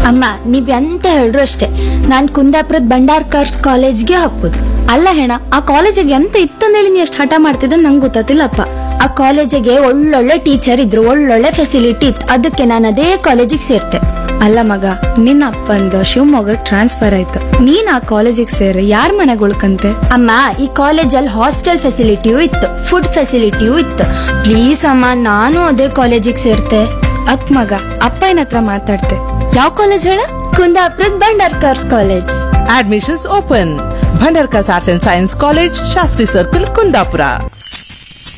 ಅಮ್ಮ ನೀವ್ ಎಂತ ಹೇಳ್ರು ಅಷ್ಟೇ ನಾನ್ ಕುಂದಾಪುರದ ಭಂಡಾರ್ಕರ್ಸ್ ಕಾಲೇಜ್ಗೆ ಹಾಕುದು ಅಲ್ಲ ಹೆಣ ಆ ಕಾಲೇಜಿಗೆ ಎಂತ ಇತ್ತಂದೇಳಿ ನೀ ಎಷ್ಟು ಹಠ ಮಾಡ್ತಿದ್ದ ನಂಗೆ ಗೊತ್ತಿಲ್ಲಪ್ಪ ಆ ಕಾಲೇಜಿಗೆ ಒಳ್ಳೊಳ್ಳೆ ಟೀಚರ್ ಇದ್ರು ಒಳ್ಳೊಳ್ಳೆ ಫೆಸಿಲಿಟಿ ಇತ್ತು ಅದಕ್ಕೆ ನಾನು ಅದೇ ಕಾಲೇಜಿಗೆ ಸೇರ್ತೆ ಅಲ್ಲ ಮಗ ನಿನ್ನ ಅಪ್ಪಂದು ಶಿವಮೊಗ್ಗಕ್ಕೆ ಟ್ರಾನ್ಸ್ಫರ್ ಆಯ್ತು ನೀನ್ ಆ ಕಾಲೇಜಿಗೆ ಸೇರಿ ಯಾರ ಮನೆಗೆ ಉಳ್ಕಂತೆ ಅಮ್ಮ ಈ ಕಾಲೇಜಲ್ಲಿ ಹಾಸ್ಟೆಲ್ ಫೆಸಿಲಿಟಿಯೂ ಇತ್ತು ಫುಡ್ ಫೆಸಿಲಿಟಿಯೂ ಇತ್ತು ಪ್ಲೀಸ್ ಅಮ್ಮ ನಾನು ಅದೇ ಕಾಲೇಜಿಗೆ ಸೇರ್ತೆ ಅಕ್ ಮಗ ಅಪ್ಪನ ಹತ್ರ ಮಾತಾಡ್ತೆ ಯಾವ ಕಾಲೇಜ್ ಹೇಳ ಕುಂದಾಪುರದ Bhandarkars college Admissions open. Bhandarkas Arts and Science College, Shastri Circle, Kundapura.